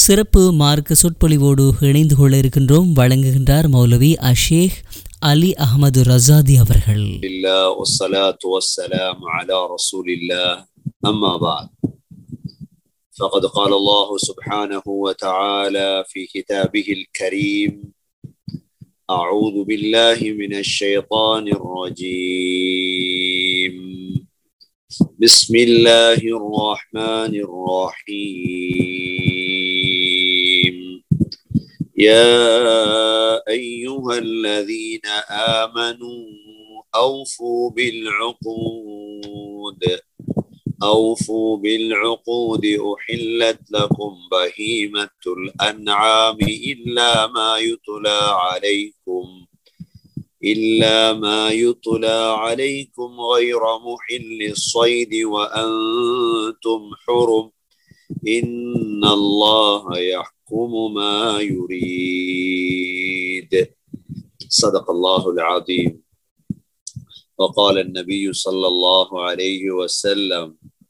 சிறப்பு மார்க்க சொற்பொழிவோடு இணைந்து கொள்ள இருக்கின்றோம் வழங்குகின்றார் மௌலவி அஷேக் அலி அகமது ரசாதி அவர்கள் الله والصلاة والسلام على رسول الله أما بعد فقد قال الله سبحانه وتعالى في كتابه الكريم أعوذ بالله من الشيطان الرجيم بسم الله الرحمن الرحيم يا أيها الذين آمنوا أوفوا بالعقود أوفوا بالعقود أحلت لكم بهيمة الأنعام إلا ما يتلى عليكم إلا ما يتلى عليكم غير محل الصيد وأنتم حرم إن الله يحكم ما يريد صدق الله العظيم وقال النبي صلى الله عليه وسلم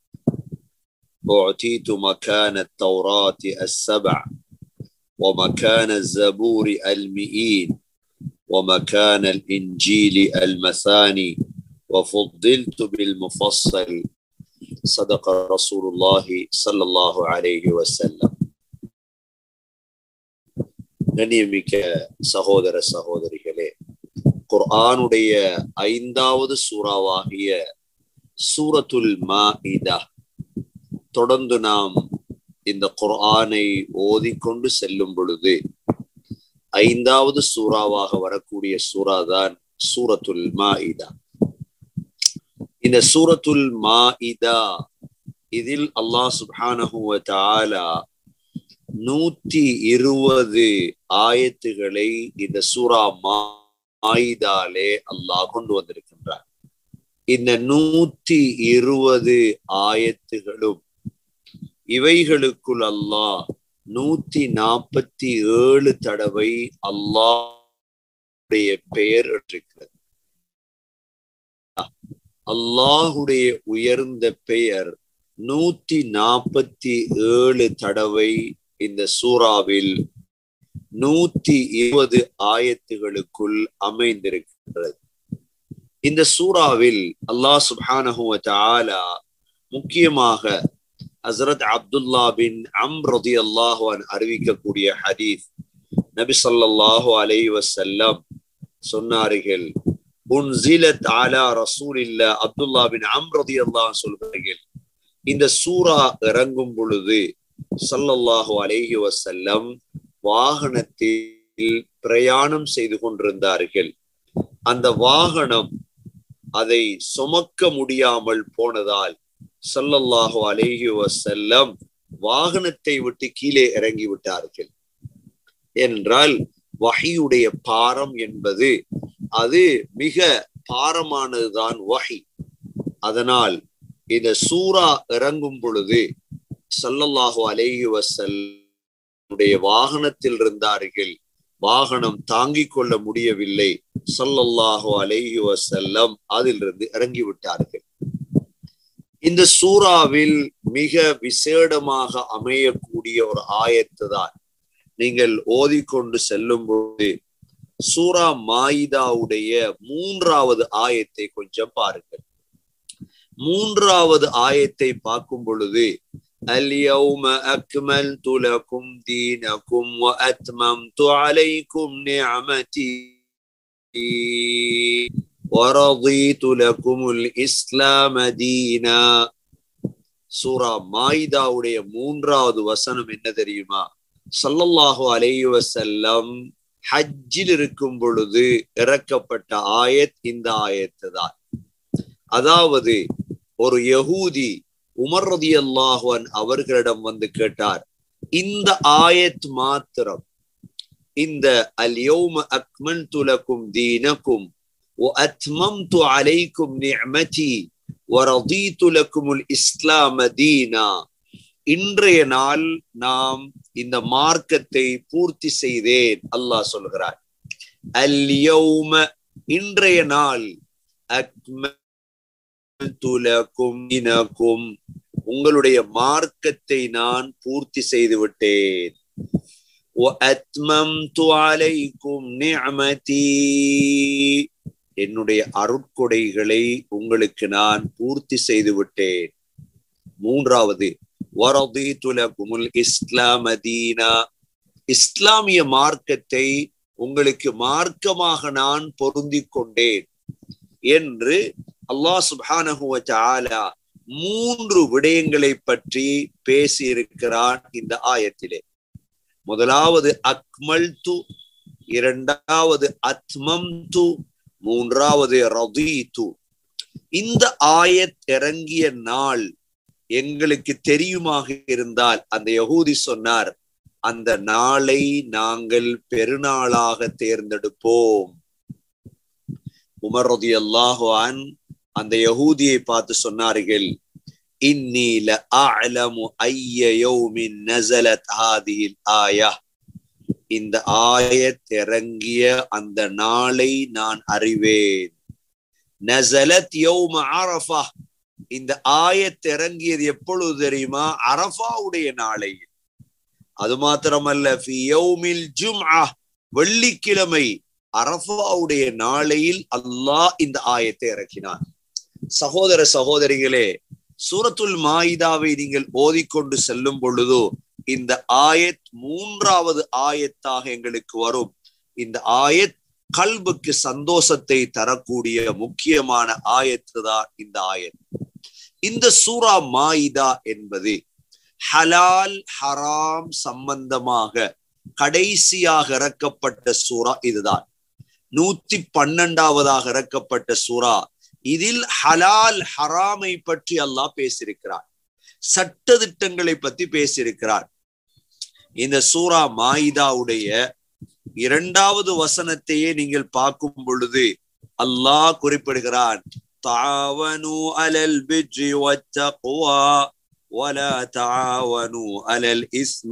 أعطيت مكان التوراة السبع ومكان الزبور المئين ومكان الإنجيل المثاني وفضلت بالمفصل صدق رسول الله صلى الله عليه وسلم கண்ணியமிக்க சகோதர சகோதரிகளே குர்ஆனுடைய ஐந்தாவது சூறாவாகிய சூரத்துல் மாஇதா தொடர்ந்து நாம் இந்த குர்ஆனை ஓதிக்கொண்டு செல்லும் பொழுது ஐந்தாவது சூறாவாக வரக்கூடிய சூறா தான் சூரத்துல் மாஇதா இந்த சூரத்துல் மாஇதா இதில் அல்லாஹ் சுப்ஹானஹு வ தஆலா நூற்றி இருபது ஆயத்துகளை இந்த சூரா மாயிதாலே அல்லாஹ் கொண்டு வந்திருக்கின்றார் இந்த நூற்றி இருபது ஆயத்துகளும் இவைகளுக்குள் அல்லாஹ் நூத்தி நாற்பத்தி ஏழு தடவை அல்லாஹுடைய பெயர் இருக்கிறது அல்லாஹுடைய உயர்ந்த பெயர் நூத்தி நாற்பத்தி ஏழு தடவை இந்த சூறாவில் நூத்தி இருபது ஆயத்துகளுக்குள் அமைந்திருக்கின்றது இந்த சூறாவில் அல்லாஹ் சுப்ஹானஹு தஆலா முக்கியமாக ஹசரத் அப்துல்லா பின் அம் ரதி அல்லாஹுவன் அறிவிக்கக்கூடிய ஹதீஸ் நபி ஸல்லல்லாஹு அலைஹி வஸல்லம் சொன்னார்கள் உன்சிலத் அலா ரசூலில்லா அப்துல்லா பின் அம் ரதி அல்லாஹ் சொல்கிறார்கள் இந்த சூரா இறங்கும் பொழுது சல்லல்லாஹு அலைஹி வசல்லம் வாகனத்தில் பிரயாணம் செய்து கொண்டிருந்தார்கள் அந்த வாகனம் அதை சுமக்க முடியாமல் போனதால் சல்லல்லாஹு அலைஹி வசல்லம் வாகனத்தை விட்டு கீழே இறங்கி விட்டார்கள் என்றால் வகையுடைய பாரம் என்பது அது மிக பாரமானதுதான் வகை அதனால் இந்த சூரா இறங்கும் பொழுது சல்லல்லாஹு அலைஹி வசல்லுடைய வாகனத்தில் இருந்தார்கள் வாகனம் தாங்கிக் கொள்ள முடியவில்லை சல்லல்லாஹு அலைஹி வசல்லம் அதிலிருந்து இறங்கி விட்டார்கள் இந்த சூறாவில் மிக விசேடமாக அமையக்கூடிய ஒரு ஆயத்து தான் நீங்கள் ஓதிக்கொண்டு செல்லும் போது சூரா மாயிதாவுடைய மூன்றாவது ஆயத்தை கொஞ்சம் பாருங்கள் மூன்றாவது ஆயத்தை பார்க்கும் பொழுது اليوم أكملت لكم دينكم وأتممت عليكم نعمتي ورضيت لكم الإسلام دينا சூரா மாயிதாவுடைய மூன்றாவது வசனம் என்ன தெரியுமா சல்லல்லாஹு அலைஹி வசல்லம் ஹஜ்ஜில் இருக்கும் பொழுது இறக்கப்பட்ட ஆயத் இந்த ஆயத்து தான் அதாவது ஒரு யகூதி உமர் ரதி அல்லாஹுவன் அவர்களிடம் வந்து கேட்டார் இந்த ஆயத் மாத்திரம் இந்த அல் யௌம அக்மல்து லக்கும் தீனக்கும் وأتممت عليكم نعمتي ورضيت لكم الإسلام دينا இன்றைய நாள் நாம் இந்த மார்க்கத்தை பூர்த்தி செய்தேன் அல்லாஹ் சொல்கிறார் அல் யௌம இன்றைய நாள் அக்மல்து லக்கும் தீனக்கும் உங்களுடைய மார்க்கத்தை நான் பூர்த்தி செய்து விட்டேன் وأتممت عليكم نعمتي என்னுடைய அருட்கொடைகளை உங்களுக்கு நான் பூர்த்தி செய்து விட்டேன் மூன்றாவது வரதீது லகுமுல் இஸ்லாம தீனா இஸ்லாமிய மார்க்கத்தை உங்களுக்கு மார்க்கமாக நான் பொருந்திக் கொண்டேன் என்று அல்லாஹ் சுப்ஹானஹு வ தஆலா மூன்று விடயங்களை பற்றி பேசி இருக்கிறான் இந்த ஆயத்திலே முதலாவது அக்மல் து இரண்டாவது அத்மம் து மூன்றாவது ரதீது இந்த ஆயத் இறங்கிய நாள் எங்களுக்கு தெரியுமாக இருந்தால் அந்த யகூதி சொன்னார் அந்த நாளை நாங்கள் பெருநாளாக தேர்ந்தெடுப்போம் உமர் ரதி அல்லாஹான் அந்த யகூதியை பார்த்து சொன்னார்கள் இன்னி லஅலமு ஐய யௌமின் நஸலத் ஹாதிஹில் ஆயா இந்த ஆயத் இறங்கிய அந்த நாளை நான் அறிவேன் நஸலத் யௌம அரஃபா இந்த ஆயத் இறங்கியது எப்பொழுது தெரியுமா அரஃபாவுடைய நாளை அது மாத்திரமல்ல ஃபி யௌமில் ஜும்ஆ வெள்ளிக்கிழமை அரஃபாவுடைய நாளையில் அல்லாஹ் இந்த ஆயத்தை இறக்கினார் சகோதர சகோதரிகளே சூரத்துல் மாயிதாவை நீங்கள் ஓதிக்கொண்டு செல்லும் பொழுதோ இந்த ஆயத் மூன்றாவது ஆயத்தாக எங்களுக்கு வரும் இந்த ஆயத் கல்புக்கு சந்தோஷத்தை தரக்கூடிய முக்கியமான ஆயத்து தான் இந்த ஆயத் இந்த சூரா மாயிதா என்பது ஹலால் ஹராம் சம்பந்தமாக கடைசியாக இறக்கப்பட்ட சூரா இதுதான் நூத்தி பன்னெண்டாவதாக இறக்கப்பட்ட சூரா இதில் ஹலால் ஹராமை பற்றி அல்லாஹ் பேசியிருக்கிறார் சட்ட திட்டங்களை பத்தி பேசியிருக்கிறார் இந்த சூரா மாயிதாவுடைய இரண்டாவது வசனத்தையே நீங்கள் பார்க்கும் பொழுது அல்லாஹ் குறிப்பிடுகிறான் தாவனு அலல் பிஜ்ரி வத்தக்வா ولا تعاونوا على الإثم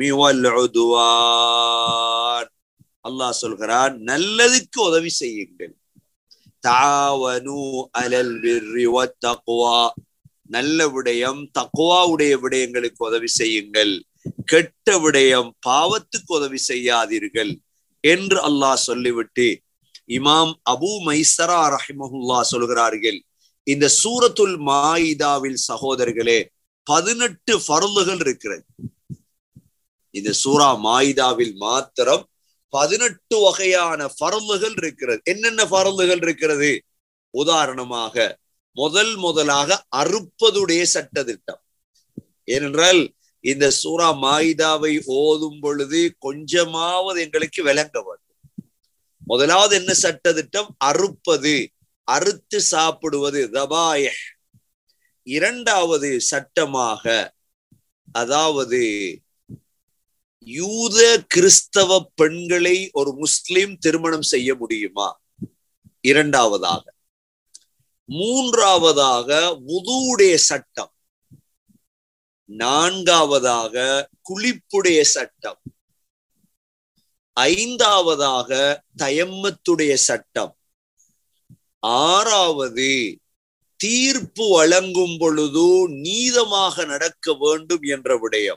والعدوان அல்லாஹ் சொல்கிறான் நல்லதுக்கு உதவி செய்யுங்கள் தாவனு அலல் பிர்ரி வத்தக்வா நல்ல விடயம் தக்குவாவுடைய விடயங்களுக்கு உதவி செய்யுங்கள் கெட்ட விடயம் பாவத்துக்கு உதவி செய்யாதீர்கள் என்று அல்லாஹ் சொல்லிவிட்டு இமாம் அபு மைசரா ரஹிமஹுல்லா சொல்கிறார்கள் இந்த சூரத்துல் மாயிதாவில் சகோதரர்களே பதினெட்டு ஃபருளுகள் இருக்கிறது இந்த சூரா மாயிதாவில் மாத்திரம் பதினெட்டு வகையான ஃபருளுகள் இருக்கிறது என்னென்ன ஃபருளுகள் இருக்கிறது உதாரணமாக முதல் முதலாக அறுப்பதுடைய சட்டத்திட்டம் ஏனென்றால் இந்த சூரா மாயிதாவை ஓதும் பொழுது கொஞ்சமாவது எங்களுக்கு விளங்க வேண்டும் முதலாவது என்ன சட்டத்திட்டம் அறுப்பது அறுத்து சாப்பிடுவது தபாய இரண்டாவது சட்டமாக அதாவது யூத கிறிஸ்தவ பெண்களை ஒரு முஸ்லிம் திருமணம் செய்ய முடியுமா இரண்டாவதாக மூன்றாவதாக வுதுவுடைய சட்டம் நான்காவதாக குளிப்புடைய சட்டம் ஐந்தாவதாக தயம்மத்துடைய சட்டம் ஆறாவது தீர்ப்பு வழங்கும் பொழுது நீதமாக நடக்க வேண்டும் என்ற விடயம்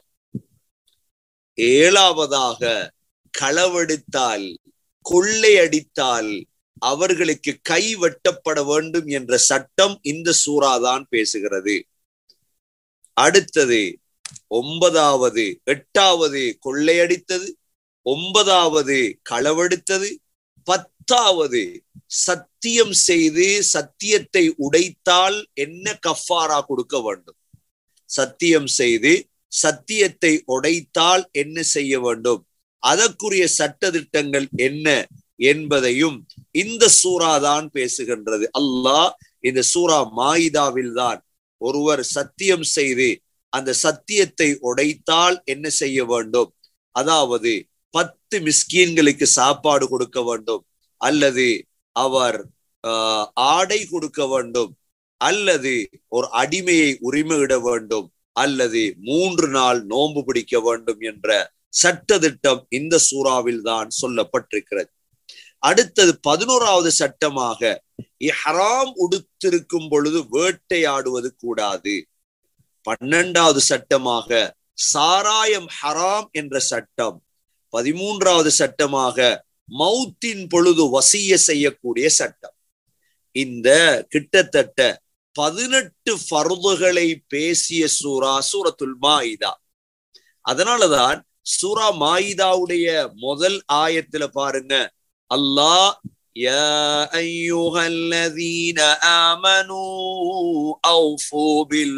ஏழாவதாக களவெடுத்தால் கொள்ளையடித்தால் அவர்களுக்கு கை வெட்டப்பட வேண்டும் என்ற சட்டம் இந்த சூறாதான் பேசுகிறது அடுத்தது ஒன்பதாவது எட்டாவது கொள்ளையடித்தது ஒன்பதாவது களவெடுத்தது பத்தாவது சத்தியம் செய்து சத்தியத்தை உடைத்தால் என்ன கஃபாரா கொடுக்க வேண்டும் சத்தியம் செய்து சத்தியத்தை உடைத்தால் என்ன செய்ய வேண்டும் அதற்குரிய சட்ட திட்டங்கள் என்ன என்பதையும் இந்த சூறா தான் பேசுகின்றது அல்லாஹ் இந்த சூறா மாயிதாவில் தான் ஒருவர் சத்தியம் செய்து அந்த சத்தியத்தை உடைத்தால் என்ன செய்ய வேண்டும் அதாவது பத்து மிஸ்கீன்களுக்கு சாப்பாடு கொடுக்க வேண்டும் அல்லது அவர் ஆடை கொடுக்க வேண்டும் அல்லது ஒரு அடிமையை உரிமையிட வேண்டும் அல்லது மூன்று நாள் நோன்பு பிடிக்க வேண்டும் என்ற சட்ட திட்டம் இந்த சூறாவில் தான் சொல்லப்பட்டிருக்கிறது அடுத்தது பதினோராவது சட்டமாக ஹராம் உடுத்திருக்கும் பொழுது வேட்டையாடுவது கூடாது பன்னெண்டாவது சட்டமாக சாராயம் ஹராம் என்ற சட்டம் பதிமூன்றாவது சட்டமாக மௌத்தின் பொழுது வசிய செய்யக்கூடிய சட்டம் இந்த கிட்டத்தட்ட பதினெட்டு ஃபர்துகளை பேசிய சூரா சூரத்துல் மாயிதா அதனாலதான் சூரா மாயிதாவுடைய முதல் ஆயத்துல பாருங்க அல்லாஹ் يا أيها الذين آمنوا أوفوا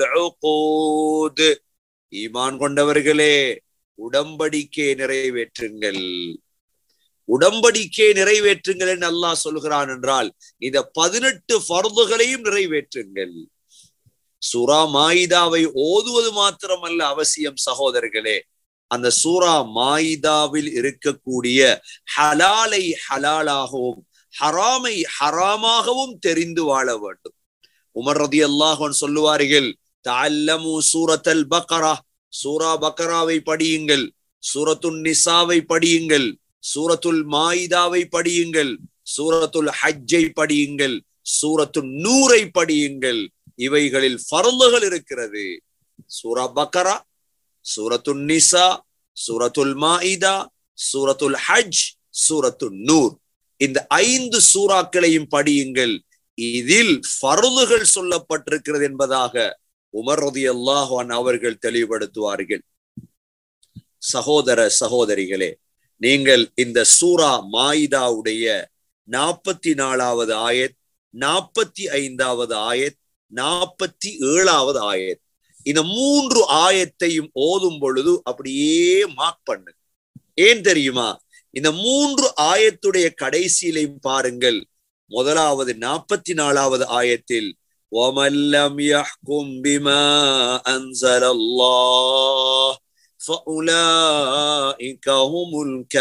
بالعقود ஈமான் கொண்டவர்களே உடம்படிக்கை நிறைவேற்றுங்கள் உடம்படிக்கை நிறைவேற்றுங்கள் என்று அல்லாஹ் சொல்கிறான் என்றால் இந்த பதினெட்டு ஃபர்துகளையும் நிறைவேற்றுங்கள் சூரா மாயிதாவை ஓதுவது மாத்திரமல்ல அவசியம் சகோதரர்களே அந்த சூரா மாயிதாவில் இருக்கக்கூடிய ஹலாலை ஹலாலாகவும் ஹராமை ஹராமாகவும் தெரிந்து வாழ வேண்டும் உமர் ரதி அல்லாஹன் சொல்லுவார்கள் தல்லமு சூரத்தல் பக்கரா சூரா பக்கராவை படியுங்கள் சூரத்துல் நிசாவை படியுங்கள் சூரத்துல் மாயிதாவை படியுங்கள் சூரத்துல் ஹஜ்ஜை படியுங்கள் சூரத்துல் நூரை படியுங்கள் இவைகளில் ஃபர்லுகள் இருக்கிறது சூரா பக்கரா சூரத்துல் நிசா சூரத்துல் மாயிதா சூரத்துல் ஹஜ் சூரத்துல் நூர் இந்த ஐந்து சூறாக்களையும் படியுங்கள் இதில் ஃபர்லுகள் சொல்லப்பட்டிருக்கிறது என்பதாக உமர் ரதி அல்லாஹான் அவர்கள் தெளிவுபடுத்துவார்கள் சகோதர சகோதரிகளே நீங்கள் இந்த சூரா மாயிதாவுடைய நாற்பத்தி நாலாவது ஆயத் நாற்பத்தி ஐந்தாவது ஆயத் நாற்பத்தி ஏழாவது ஆயத் இந்த மூன்று ஆயத்தையும் ஓதும் பொழுது அப்படியே மார்க் பண்ணு ஏன் தெரியுமா இந்த மூன்று ஆயத்துடைய கடைசியிலையும் பாருங்கள் முதலாவது நாற்பத்தி நாலாவது ஆயத்தில் وَمَنْ لَمْ يَحْكُمْ بِمَا أَنزَلَ اللَّهُ فَأُولَئِكَ هُمُ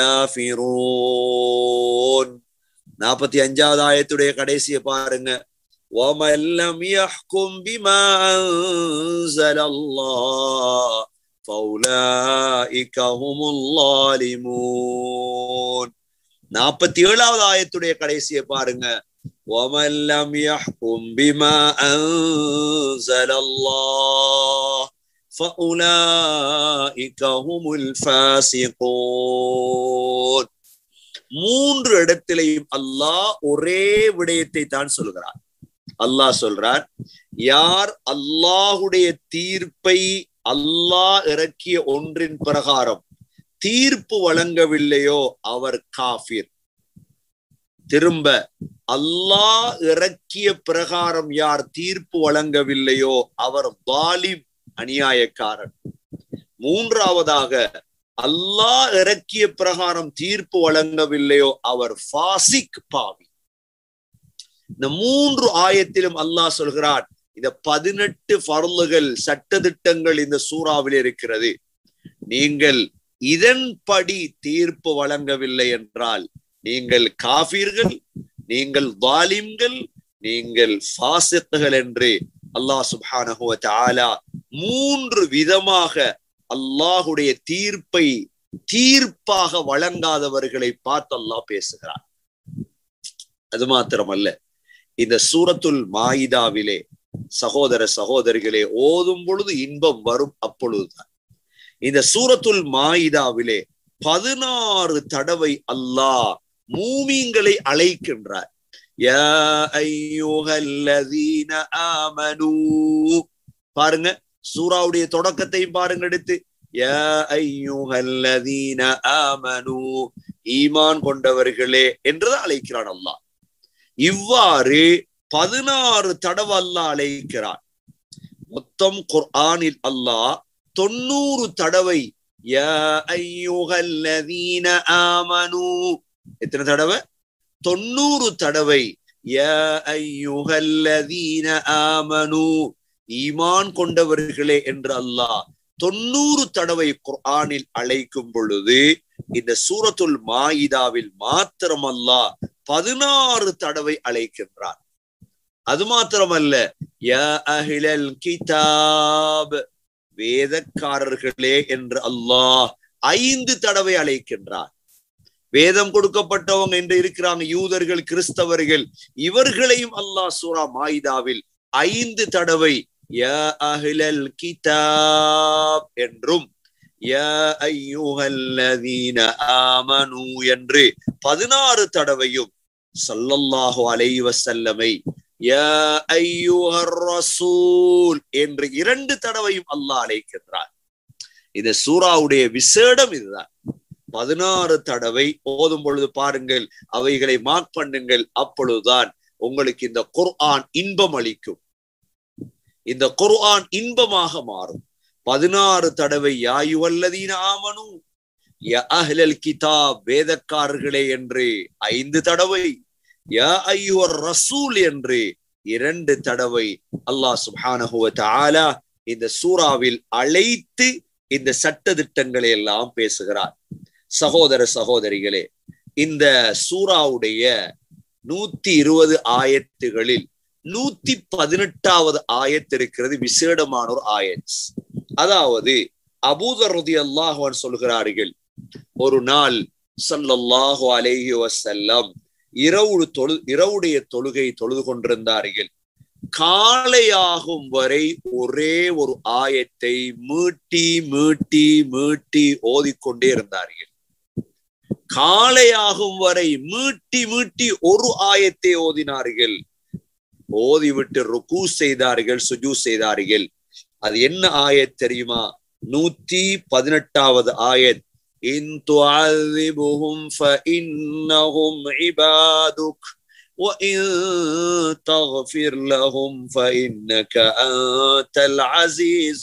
الْكَافِرُونَ நாற்பத்தி அஞ்சாவது ஆயத்துடைய கடைசியை பாருங்க وَمَنْ لَمْ يَحْكُمْ بِمَا أَنزَلَ اللَّهُ فَأُولَئِكَ هُمُ الظَّالِمُونَ நாற்பத்தி ஏழாவது ஆயத்துடைய கடைசியை பாருங்க وَمَنْ لَمْ يَحْكُمْ بِمَا أَنزَلَ اللَّهُ فَأُولَئِكَ هُمُ الْفَاسِقُونَ மூன்று இடத்திலையும் அல்லாஹ் ஒரே விடயத்தை தான் சொல்கிறார் அல்லாஹ் சொல்றார் யார் அல்லாஹுடைய தீர்ப்பை அல்லாஹ் இறக்கிய ஒன்றின் பிரகாரம் தீர்ப்பு வழங்கவில்லையோ அவர் காஃபிர் திரும்ப அல்லாஹ் இறக்கிய பிரகாரம் யார் தீர்ப்பு வழங்கவில்லையோ அவர் வாலிம் அநியாயக்காரன் மூன்றாவதாக அல்லாஹ் இறக்கிய பிரகாரம் தீர்ப்பு வழங்கவில்லையோ அவர் ஃபாசிக் பாவி இந்த மூன்று ஆயத்திலும் அல்லாஹ் சொல்கிறார் இந்த பதினெட்டு பருளுகள் சட்டதிட்டங்கள் இந்த சூறாவில் இருக்கிறது நீங்கள் இதன்படி தீர்ப்பு வழங்கவில்லை என்றால் நீங்கள் காபீர்கள் நீங்கள் வாலிம்கள் நீங்கள் ஃபாசித்துகள் என்று அல்லாஹ் சுப்ஹானஹு தஆலா மூன்று விதமாக அல்லாஹுடைய தீர்ப்பை தீர்ப்பாக வழங்காதவர்களை பார்த்து அல்லாஹ் பேசுகிறார் அது மாத்திரமல்ல இந்த சூரத்துல் மாயிதாவிலே சகோதர சகோதரிகளே ஓதும் பொழுது இன்பம் வரும் அப்பொழுதுதான் இந்த சூரத்துல் மாயிதாவிலே பதினாறு தடவை அல்லாஹ் மூமீன்களை அழைக்கின்றார் யா ஐயோஹல்லதீன ஆமனூ பாருங்க சூராவுடைய தொடக்கத்தையும் பாருங்க எடுத்து யா ஐயோஹல்லதீன ஆமனூ ஈமான் கொண்டவர்களே என்றுதான் அழைக்கிறான் அல்லாஹ் இவ்வாறு பதினாறு தடவை அல்லாஹ் அழைக்கிறான் மொத்தம் குர்ஆனில் அல்லாஹ் தொண்ணூறு தடவை யா ஐயோஹல்லதீன ஆமனூ எத்தனை தடவை தொண்ணூறு தடவை யா ஐயுகல்லதீன ஆமனு ஈமான் கொண்டவர்களே என்று அல்லாஹ் தொண்ணூறு தடவை குர்ஆனில் அழைக்கும் பொழுது இந்த சூரத்துல் மாயிதாவில் மாத்திரம் அல்லாஹ் பதினாறு தடவை அழைக்கின்றார் அது மாத்திரமல்ல யா அஹிலல் கிதாப் வேதக்காரர்களே என்று அல்லாஹ் ஐந்து தடவை அழைக்கின்றார் வேதம் கொடுக்கப்பட்டவங்க என்று இருக்கிறாங்க யூதர்கள் கிறிஸ்தவர்கள் இவர்களையும் அல்லாஹ் சூரா மாயிதாவில் ஐந்து தடவை கிதாப் என்றும் யா ஐயுஹல்லதீன ஆமனு என்று பதினாறு தடவையும் சல்லல்லாஹு அலைஹி வஸல்லமை யா ஐயுஹர் ரசூல் என்று இரண்டு தடவையும் அல்லாஹ் அழைக்கின்றார் இந்த சூராவுடைய விசேடம் இதுதான் பதினாறு தடவை ஓதும் பொழுது பாருங்கள் அவைகளை மார்க் பண்ணுங்கள் அப்பொழுதுதான் உங்களுக்கு இந்த குர்ஆன் இன்பம் அளிக்கும் இந்த குர்ஆன் இன்பமாக மாறும் பதினாறு தடவை யாயுவல்லதீன ஆமனு ய அஹ்லல் கிதாப் வேதக்காரர்களே என்று ஐந்து தடவை யா ஐயுவர் ரசூல் என்று இரண்டு தடவை அல்லாஹ் சுப்ஹானஹு வ தஆலா இந்த சூறாவில் அழைத்து இந்த சட்ட திட்டங்களை எல்லாம் பேசுகிறார் சகோதர சகோதரிகளே இந்த சூறாவுடைய நூத்தி இருபது ஆயத்துகளில் நூத்தி பதினெட்டாவது ஆயத்து இருக்கிறது விசேடமான ஒரு ஆயத் அதாவது அபூதர் ரதி அல்லாஹான் சொல்கிறார்கள் ஒரு நாள் சல்லல்லாஹு அலைஹி வசல்லம் இரவு தொழு இரவுடைய தொழுகை தொழுது கொண்டிருந்தார்கள் காலையாகும் வரை ஒரே ஒரு ஆயத்தை மீட்டி மீட்டி மீட்டி ஓதிக்கொண்டே இருந்தார்கள் காலையாகும் வரை மீட்டி மீட்டி ஒரு ஆயத்தை ஓதினார்கள் ஓதிவிட்டு ருக்கு செய்தார்கள் சுஜு செய்தார்கள் அது என்ன ஆயத் தெரியுமா நூத்தி பதினெட்டாவது ஆயத் இன் துஅذிபுஹும் فإنهم عبادك وإن تغفر لهم فإنك أنت العزيز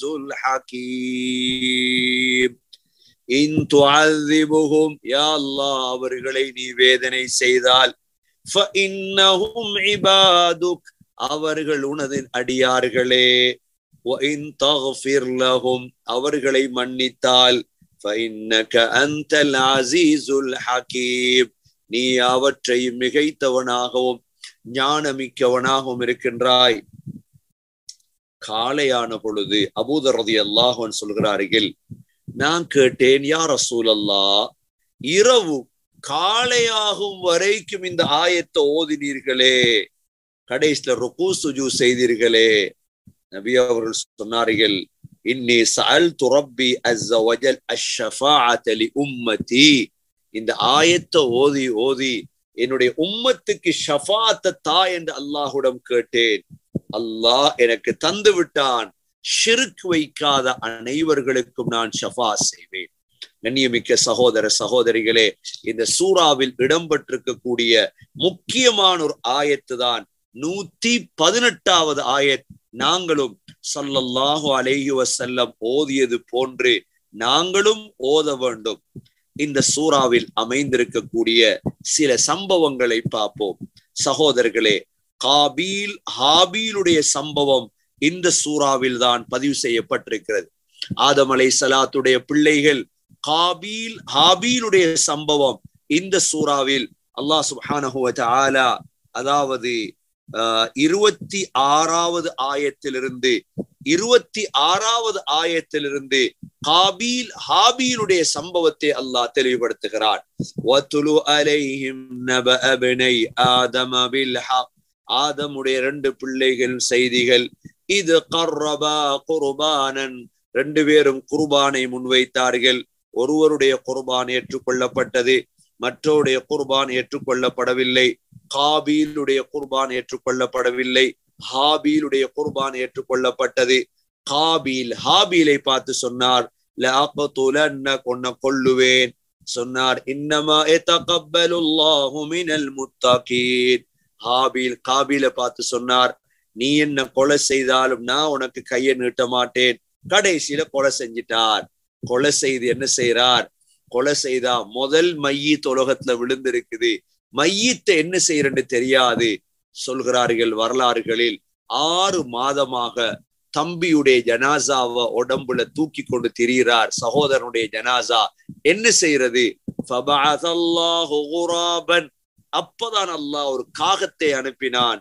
الحكيم இன் துஅذிபுஹும் யா அல்லாஹ் அவர்களை நீ வேதனை செய்தால் فإنهم عبادك அவர்கள் உனது அடியார்களே وإن تغفر لهم அவர்களை மன்னித்தால் فإنك أنت العزيز الحكيم நீ அவற்றையும் மிகைத்தவனாகவும் ஞானமிக்கவனாகவும் இருக்கின்றாய் காலையான பொழுது அபூதரதி அல்லாஹன் சொல்கிறார்கள் நான் கேட்டேன் யார் ரசூல் அல்லா இரவு காலையாகும் வரைக்கும் இந்த ஆயத்தை ஓதினீர்களே கடைசியில ருக்கு சுஜு செய்தீர்களே நபி அவர்கள் சொன்னார்கள் இன்னி சஅல் துரப்பி அஸ்ஸ வஜல் அஷ்ஷஃபாஅத லி உம்மதி இந்த ஆயத்தை ஓதி ஓதி என்னுடைய உம்மத்துக்கு ஷஃபாத்த தா என்று அல்லாஹுடம் கேட்டேன் அல்லாஹ் எனக்கு தந்து விட்டான் ஷிர்க் வைக்காத அனைவர்களுக்கும் நான் ஷஃபா செய்வேன் கண்ணியமிக்க சகோதர சகோதரிகளே இந்த சூறாவில் இடம்பெற்றிருக்கக்கூடிய முக்கியமான ஒரு ஆயத்து தான் நூத்தி பதினெட்டாவது ஆயத் நாங்களும் சல்லல்லாஹு அலைஹி வசல்லம் ஓதியது போன்று நாங்களும் ஓத வேண்டும் இந்த சூறாவில் அமைந்திருக்கக்கூடிய சில சம்பவங்களை பார்ப்போம் சகோதரர்களே காபீல் ஹாபீலுடைய சம்பவம் இந்த சூறாவில் தான் பதிவு செய்யப்பட்டிருக்கிறது ஆதம் அலை சலாத்துடைய பிள்ளைகள் காபீல் ஹாபீலுடைய சம்பவம் இந்த சூறாவில் அல்லாஹ் சுப்ஹானஹு ஆலா அதாவது இருபத்தி ஆறாவது ஆயத்திலிருந்து இருபத்தி ஆறாவது ஆயத்திலிருந்து காபீல் ஹாபீலுடைய சம்பவத்தை அல்லாஹ் தெளிவுபடுத்துகிறார் ஆதமுடைய ரெண்டு பிள்ளைகள் செய்திகள் இது கர்ரபா குர்பானன் ரெண்டு பேரும் குர்பானை முன்வைத்தார்கள் ஒருவருடைய குர்பான் ஏற்றுக்கொள்ளப்பட்டது மற்றவருடைய குர்பான் ஏற்றுக்கொள்ளப்படவில்லை காபீலுடைய குர்பான் ஏற்றுக்கொள்ளப்படவில்லை ஹாபீலுடைய குர்பான் ஏற்றுக்கொள்ளப்பட்டது காபீல் ஹாபீலை பார்த்து சொன்னார் கொன்ன கொள்ளுவேன் சொன்னார் இன்னமா மினல் முத்தகீன் ஹாபீல் காபீலை பார்த்து சொன்னார் நீ என்ன கொலை செய்தாலும் நான் உனக்கு கையை நீட்ட மாட்டேன் கடைசியில கொலை செஞ்சிட்டார் கொலை செய்து என்ன செய்யறார் கொலை செய்தா முதல் மையீத் உலகத்துல விழுந்திருக்குது மையத்தை என்ன செய்யறன்னு தெரியாது சொல்கிறார்கள் வரலாறுகளில் ஆறு மாதமாக தம்பியுடைய ஜனாசாவை உடம்புல தூக்கி கொண்டு திரிகிறார் சகோதரனுடைய ஜனாசா என்ன செய்யறது அப்பதான் அல்லாஹ் ஒரு காகத்தை அனுப்பினான்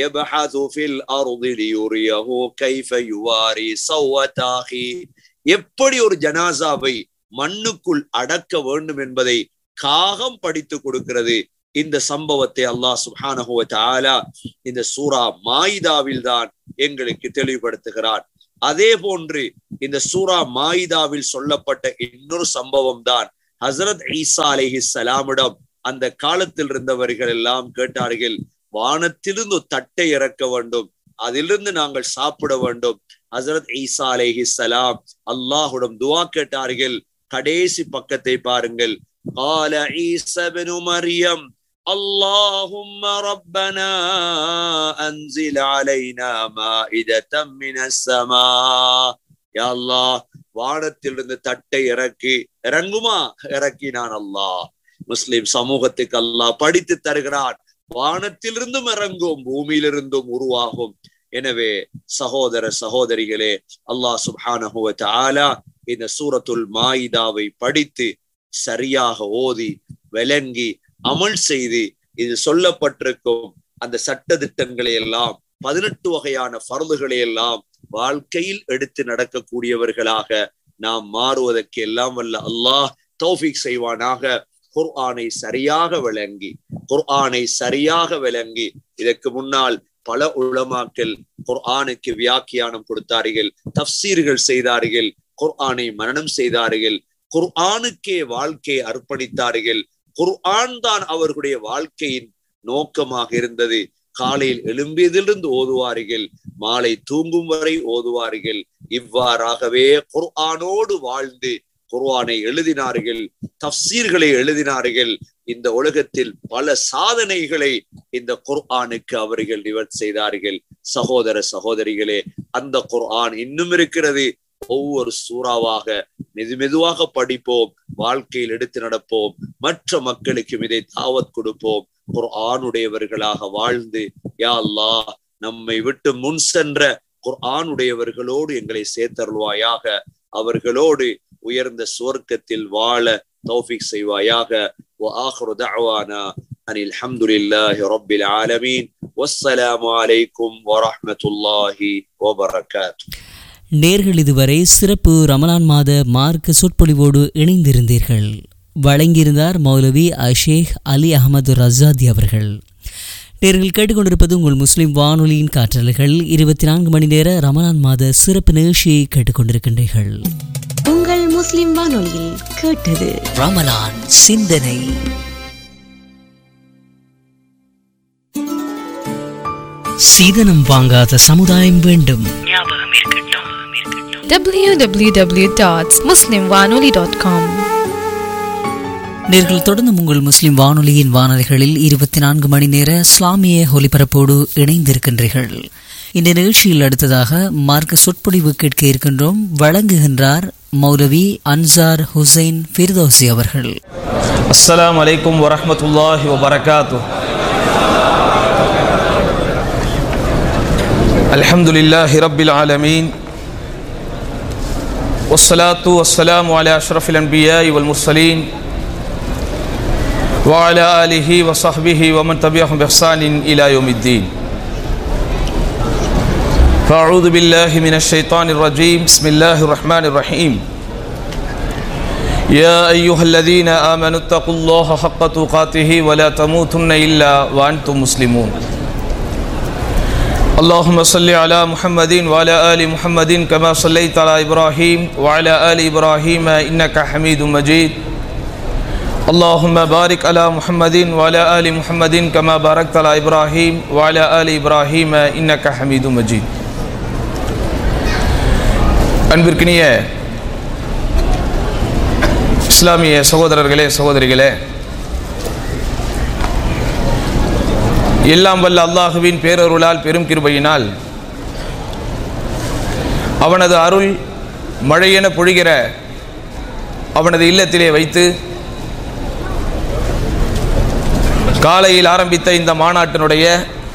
எப்படி ஒரு ஜனாசாவை மண்ணுக்குள் அடக்க வேண்டும் என்பதை காகம் படித்து கொடுக்கிறது இந்த சம்பவத்தை அல்லாஹ் சுஹானஹுவ தாலா இந்த சூரா மாயிதாவில் தான் எங்களுக்கு தெளிவுபடுத்துகிறார் அதே போன்று இந்த சூரா மாயிதாவில் சொல்லப்பட்ட இன்னொரு சம்பவம் தான் ஹசரத் ஈசா அலைஹி சலாமிடம் அந்த காலத்தில் இருந்தவர்கள் எல்லாம் கேட்டார்கள் வானத்திலிருந்து ஒரு தட்டை இறக்க வேண்டும் அதிலிருந்து நாங்கள் சாப்பிட வேண்டும் ஹசரத் ஈசா அலைஹி சலாம் அல்லாஹுடம் துவா கேட்டார்கள் கடைசி பக்கத்தை பாருங்கள் قال عيسى بن مريم اللهم ربنا أنزل علينا مائدة من السماء يا الله வானத்திலிருந்து தட்டை இறக்கி இறங்குமா இறக்கினான் அல்லாஹ் முஸ்லிம் சமூகத்துக்கு அல்லாஹ் படித்து தருகிறான் வானத்திலிருந்தும் இறங்கும் பூமியிலிருந்தும் உருவாகும் எனவே சகோதர சகோதரிகளே அல்லாஹ் சுப்ஹானஹு வ தஆலா இந்த சூரத்துல் மாயிதாவை படித்து சரியாக ஓதி விளங்கி அமல் செய்து இது சொல்லப்பட்டிருக்கும் அந்த சட்ட திட்டங்களை எல்லாம் பதினெட்டு வகையான பருதுகளை எல்லாம் வாழ்க்கையில் எடுத்து நடக்கக்கூடியவர்களாக நாம் மாறுவதற்கு எல்லாம் வல்ல அல்லாஹ் தௌஃபிக் செய்வானாக குர்ஆனை சரியாக விளங்கி குர்ஆனை சரியாக விளங்கி இதற்கு முன்னால் பல உளமாக்கள் குர்ஆனுக்கு வியாக்கியானம் கொடுத்தார்கள் தப்சீர்கள் செய்தார்கள் குர்ஆனை மரணம் செய்தார்கள் குர்ஆனுக்கே வாழ்க்கையை அர்ப்பணித்தார்கள் குர்ஆன் தான் அவர்களுடைய வாழ்க்கையின் நோக்கமாக இருந்தது காலையில் எழும்பியதிலிருந்து ஓதுவார்கள் மாலை தூங்கும் வரை ஓதுவார்கள் இவ்வாறாகவே குர்ஆனோடு வாழ்ந்து குர்ஆனை எழுதினார்கள் தப்சீர்களை எழுதினார்கள் இந்த உலகத்தில் பல சாதனைகளை இந்த குர்ஆனுக்கு அவர்கள் நிவர் செய்தார்கள் சகோதர சகோதரிகளே அந்த குர்ஆன் இன்னும் இருக்கிறது ஒவ்வொரு சூறாவாக மெது மெதுவாக படிப்போம் வாழ்க்கையில் எடுத்து நடப்போம் மற்ற மக்களுக்கும் இதை தாவத் கொடுப்போம் குர்ஆனுடையவர்களாக வாழ்ந்து யா அல்லாஹ் நம்மை விட்டு முன் சென்ற குர்ஆனுடையவர்களோடு எங்களை சேர்த்தருள்வாயாக அவர்களோடு உயர்ந்த சுவர்க்கத்தில் வாழ தௌஃபிக் செய்வாயாக وآخر دعوانا أن الحمد لله رب العالمين والسلام عليكم ورحمة الله وبركاته நேர்கள் இதுவரை சிறப்பு ரமலான் மாத மார்க்க சொற்பொழிவோடு இணைந்திருந்தீர்கள் வழங்கியிருந்தார் மௌலவி அஷேக் அலி அகமது ரசாதி அவர்கள் நேர்கள் கேட்டுக்கொண்டிருப்பது உங்கள் முஸ்லிம் வானொலியின் காற்றலைகள் இருபத்தி நான்கு மணி நேர ரமலான் மாத சிறப்பு நிகழ்ச்சியை கேட்டுக்கொண்டிருக்கின்றீர்கள் உங்கள் முஸ்லிம் வானொலியில் கேட்டது ரமலான் சிந்தனை சீதனம் வாங்காத சமுதாயம் வேண்டும் www.muslimwanoli.com நேர்கள் தொடர்ந்து உங்கள் முஸ்லிம் வானொலியின் வானொலிகளில் இருபத்தி நான்கு மணி நேர இஸ்லாமிய ஒலிபரப்போடு இணைந்திருக்கின்றீர்கள் இந்த நிகழ்ச்சியில் அடுத்ததாக மார்க்க சொற்பொழிவு கேட்க இருக்கின்றோம் வழங்குகின்றார் மௌலவி அன்சார் ஹுசைன் ஃபிர்தோசி அவர்கள் السلام عليكم ورحمة الله وبركاته الحمد لله رب العالمين والصلاة والسلام على أشرف الأنبياء والمرسلين وعلى آله وصحبه ومن تبعهم بإحسان إلى يوم الدين فأعوذ بالله من الشيطان الرجيم بسم الله الرحمن الرحيم يا أيها الذين آمنوا اتقوا الله حق تقاته ولا تموتن إلا وأنتم مسلمون اللهم صل على محمد وعلى آل محمد كما صليت على إبراهيم وعلى آل إبراهيم إنك حميد مجيد اللهم بارك على محمد وعلى آل محمد كما باركت على إبراهيم وعلى آل إبراهيم إنك حميد مجيد அன்பிற்கினிய இஸ்லாமிய சகோதரர்களே சகோதரிகளே எல்லாம் வல்ல அல்லாஹுவின் பேரருளால் பெரும் கிருபையினால் அவனது அருள் மழையென பொழிகிற அவனது இல்லத்திலே வைத்து காலையில் ஆரம்பித்த இந்த மாநாட்டினுடைய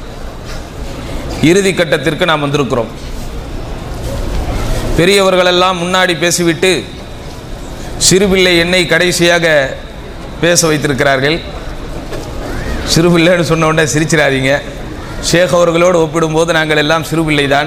இறுதி கட்டத்திற்கு நாம் வந்திருக்கிறோம் பெரியவர்களெல்லாம் முன்னாடி பேசிவிட்டு சிறுபிள்ளை என்னை கடைசியாக பேச வைத்திருக்கிறார்கள் சிறுபிள்ளைன்னு சொன்ன உடனே சிரிச்சிடாதீங்க ஷேக் அவர்களோடு ஒப்பிடும்போது நாங்கள் எல்லாம் சிறுபிள்ளை தான்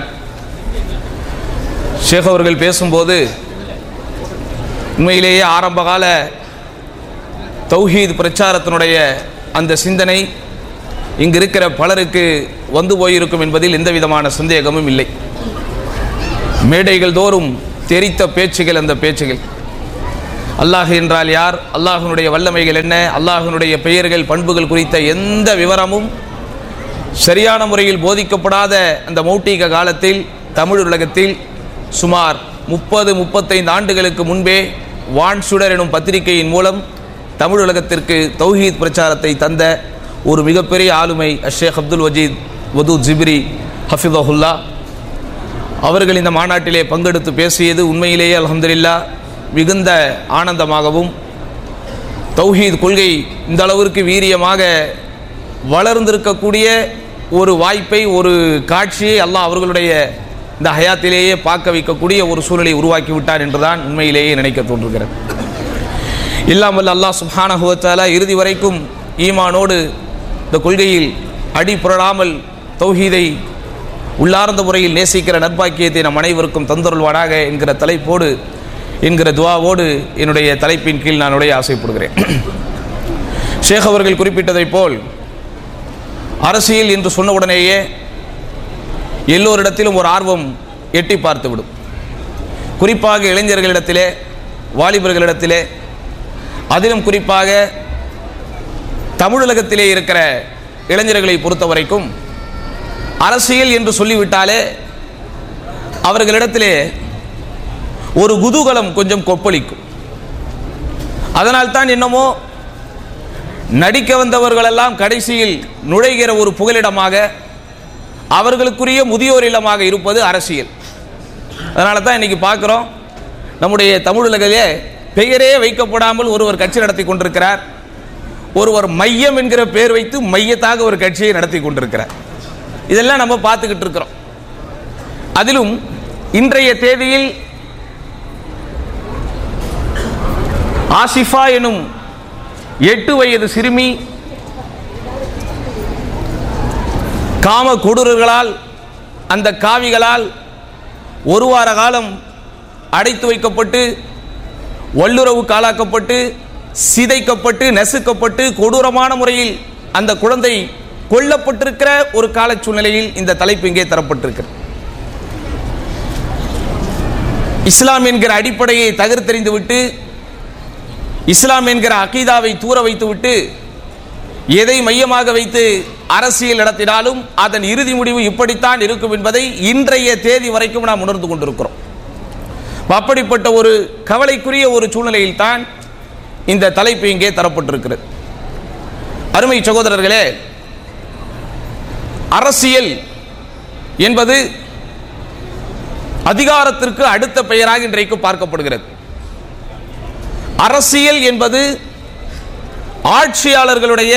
ஷேக் அவர்கள் பேசும்போது உண்மையிலேயே ஆரம்பகால தௌஹீத் பிரச்சாரத்தினுடைய அந்த சிந்தனை இங்கு இருக்கிற பலருக்கு வந்து போயிருக்கும் என்பதில் எந்த விதமான சந்தேகமும் இல்லை மேடைகள் தோறும் தெரித்த பேச்சுகள் அந்த பேச்சுகள் அல்லாஹ் என்றால் யார் அல்லாஹ்வினுடைய வல்லமைகள் என்ன அல்லாஹ்வினுடைய பெயர்கள் பண்புகள் குறித்த எந்த விவரமும் சரியான முறையில் போதிக்கப்படாத அந்த மௌட்டிக காலத்தில் தமிழ் உலகத்தில் சுமார் முப்பது முப்பத்தைந்து ஆண்டுகளுக்கு முன்பே வான் சுடர் எனும் பத்திரிகையின் மூலம் தமிழ் உலகத்திற்கு தௌஹீத் பிரச்சாரத்தை தந்த ஒரு மிகப்பெரிய ஆளுமை அஷேக் அப்துல் வஜீத் வதூ ஜிப்ரி ஹஃபிதஹுல்லா அவர்கள் இந்த மாநாட்டிலே பங்கெடுத்து பேசியது உண்மையிலேயே அல்ஹம்துலில்லா மிகுந்த ஆனந்தமாகவும் தௌஹீத் கொள்கை இந்த அளவிற்கு வீரியமாக வளர்ந்திருக்கக்கூடிய ஒரு வாய்ப்பை ஒரு காட்சியை அல்லாஹ் அவர்களுடைய இந்த ஹயாத்திலேயே பார்க்க வைக்கக்கூடிய ஒரு சூழலை உருவாக்கி விட்டார் என்றுதான் உண்மையிலேயே நினைக்க தோன்றுகிறது இல்லாமல் அல்லாஹ் சுப்ஹானஹு வ தஆலா இறுதி வரைக்கும் ஈமானோடு இந்த கொள்கையில் அடி புரளாமல் தௌஹீதை உள்ளார்ந்த முறையில் நேசிக்கிற நற்பாக்கியத்தை நம் அனைவருக்கும் தந்தருள்வானாக என்கிற தலைப்போடு என்கிற துவாவோடு என்னுடைய தலைப்பின் கீழ் நான் உடைய ஆசைப்படுகிறேன் ஷேக் அவர்கள் குறிப்பிட்டதைப் போல் அரசியல் என்று சொன்ன உடனேயே எல்லோரிடத்திலும் ஒரு ஆர்வம் எட்டி பார்த்துவிடும் குறிப்பாக இளைஞர்களிடத்திலே வாலிபர்களிடத்திலே அதிலும் குறிப்பாக தமிழகத்திலே இருக்கிற இளைஞர்களை பொறுத்த வரைக்கும் அரசியல் என்று சொல்லிவிட்டாலே அவர்களிடத்திலே ஒரு குதூகலம் கொஞ்சம் கொப்பளிக்கும் அதனால்தான் என்னமோ நடிக்க வந்தவர்களெல்லாம் கடைசியில் நுழைகிற ஒரு புகலிடமாக அவர்களுக்குரிய முதியோர் இல்லமாக இருப்பது அரசியல் அதனால தான் இன்னைக்கு பார்க்குறோம் நம்முடைய தமிழகத்திலே பெயரே வைக்கப்படாமல் ஒருவர் கட்சி நடத்தி கொண்டிருக்கிறார் ஒருவர் மையம் என்கிற பெயர் வைத்து மையத்தாக ஒரு கட்சியை நடத்தி கொண்டிருக்கிறார் இதெல்லாம் நம்ம பார்த்துக்கிட்டு இருக்கிறோம் அதிலும் இன்றைய தேதியில் ஆசிஃபா எனும் எட்டு வயது சிறுமி காம கொடூரர்களால் அந்த காவிகளால் ஒரு வார காலம் அடைத்து வைக்கப்பட்டு வல்லுறவு காலாக்கப்பட்டு சிதைக்கப்பட்டு நசுக்கப்பட்டு கொடூரமான முறையில் அந்த குழந்தை கொல்லப்பட்டிருக்கிற ஒரு கால சூழ்நிலையில் இந்த தலைப்பு இங்கே தரப்பட்டிருக்கிறது இஸ்லாம் என்கிற அடிப்படையை தகர்த்தெறிந்துவிட்டு இஸ்லாம் என்கிற அகீதாவை தூர வைத்துவிட்டு எதை மையமாக வைத்து அரசியல் நடத்தினாலும் அதன் இறுதி முடிவு இப்படித்தான் இருக்கும் என்பதை இன்றைய தேதி வரைக்கும் நாம் உணர்ந்து கொண்டிருக்கிறோம் அப்படிப்பட்ட ஒரு கவலைக்குரிய ஒரு சூழ்நிலையில் தான் இந்த தலைப்பு இங்கே தரப்பட்டிருக்கிறது அருமை சகோதரர்களே அரசியல் என்பது அதிகாரத்திற்கு அடுத்த பெயராக இன்றைக்கு பார்க்கப்படுகிறது அரசியல் என்பது ஆட்சியாளர்களுடைய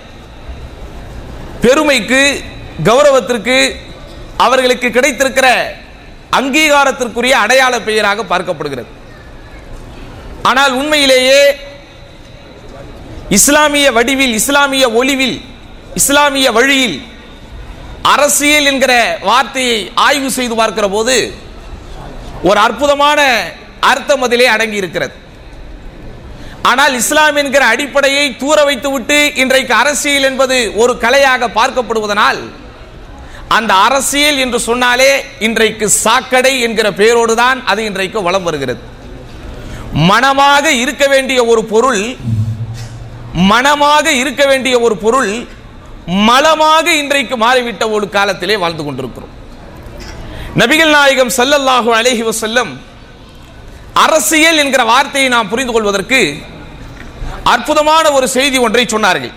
பெருமைக்கு கௌரவத்திற்கு அவர்களுக்கு கிடைத்திருக்கிற அங்கீகாரத்திற்குரிய அடையாள பெயராக பார்க்கப்படுகிறது ஆனால் உண்மையிலேயே இஸ்லாமிய வடிவில் இஸ்லாமிய ஒளிவில் இஸ்லாமிய வழியில் அரசியல் என்கிற வார்த்தையை ஆய்வு செய்து பார்க்கிற போது ஒரு அற்புதமான அர்த்தம் அதிலே அடங்கி இருக்கிறது ஆனால் இஸ்லாம் என்கிற அடிப்படையை தூர வைத்துவிட்டு இன்றைக்கு அரசியல் என்பது ஒரு கலையாக பார்க்கப்படுவதனால் அந்த அரசியல் என்று சொன்னாலே இன்றைக்கு சாக்கடை என்கிற பெயரோடு தான் அது இன்றைக்கு வலம் வருகிறது மனமாக இருக்க வேண்டிய ஒரு பொருள் மனமாக இருக்க வேண்டிய ஒரு பொருள் மலமாக இன்றைக்கு மாறிவிட்ட ஒரு காலத்திலே வாழ்ந்து கொண்டிருக்கிறோம் நபிகள் நாயகம் ஸல்லல்லாஹு அலைஹி வஸல்லம் அரசியல் என்கிற வார்த்தையை நாம் புரிந்து கொள்வதற்கு அற்புதமான ஒரு செய்தி ஒன்றை சொன்னார்கள்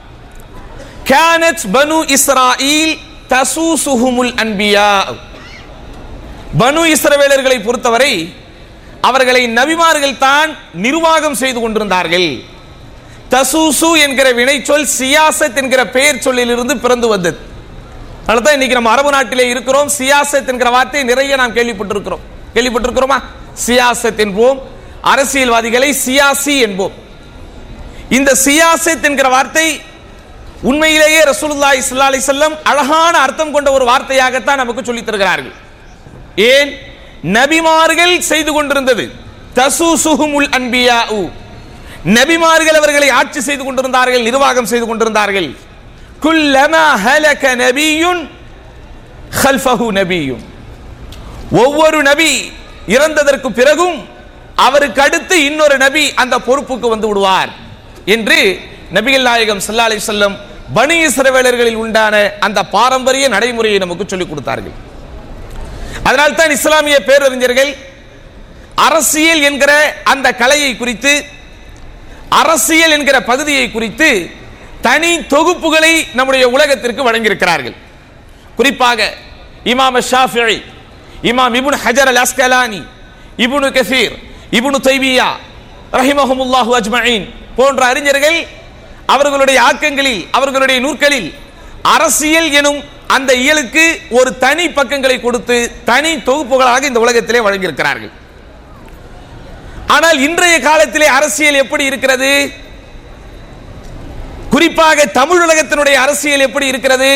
كانت பனு இஸ்ராயில் தசூசுஹுமுல் அன்பியா பனு இஸ்ரவேலர்களை பொறுத்தவரை அவர்களை நபிமார்கள் தான் நிர்வாகம் செய்து கொண்டிருந்தார்கள் தசூசு என்கிற வினைச்சொல் சியாசத் என்கிற பெயர் சொல்லிலிருந்து பிறந்து வந்தது அதனால தான் இன்னைக்கு நம்ம அரபு நாட்டிலே இருக்கிறோம் சியாசத் என்கிற வார்த்தை நிறைய நாம் கேள்விப்பட்டிருக்கிறோம் கேள்விப்பட்டிருக்கிறோமா சியாசத் என்போம் அரசியல்வாதிகளை சியாசி என்போம் இந்த சியாசத் என்கிற வார்த்தை உண்மையிலேயே ரசூலுல்லாஹி ஸல்லல்லாஹு அலைஹி வஸல்லம் அழகான அர்த்தம் கொண்ட ஒரு வார்த்தையாகத்தான் நமக்கு சொல்லித் தருகிறார்கள் ஏன் நபிமார்கள் செய்து கொண்டிருந்தது தசூசுஹுமுல் அன்பியாஉ நபிமார்கள் அவர்களை ஆட்சி செய்து கொண்டிருந்தார்கள் நிர்வாகம் செய்து கொண்டிருந்தார்கள் குல்லமா ஹலக நபியுன் خلفه நபியுன் ஒவ்வொரு நபி இறந்ததற்கு பிறகும் அவருக்கு அடுத்து இன்னொரு நபி அந்த பொறுப்புக்கு வந்து விடுவார் என்று நபிகள் நாயகம் ஸல்லல்லாஹு அலைஹி வஸல்லம் பனி இஸ்ரவேலர்களில் உண்டான அந்த பாரம்பரிய நடைமுறையை நமக்கு சொல்லிக் கொடுத்தார்கள் அதனால் தான் இஸ்லாமிய பேரறிஞர்கள் அரசியல் என்கிற அந்த கலையை குறித்து அரசியல் என்கிற பகுதியை குறித்து தனி தொகுப்புகளை நம்முடைய உலகத்திற்கு வழங்கியிருக்கிறார்கள் குறிப்பாக இமாம் ஷாஃபிஇ இமாம் இப்னு ஹஜர் அல் அஸ்கலானி இப்னு கசீர் இப்னு தைமியா ரஹிமஹுமுல்லாஹு அஜ்மஈன் போன்ற அறிஞர்கள் அவர்களுடைய ஆக்கங்களில் அவர்களுடைய நூற்களில் அரசியல் எனும் அந்த இயலுக்கு ஒரு தனி பக்கங்களை கொடுத்து தனி தொகுப்புகளாக இந்த உலகத்திலே வழங்கியிருக்கிறார்கள் ஆனால் இன்றைய காலத்திலே அரசியல் எப்படி இருக்கிறது குறிப்பாக தமிழ் உலகத்தினுடைய அரசியல் எப்படி இருக்கிறது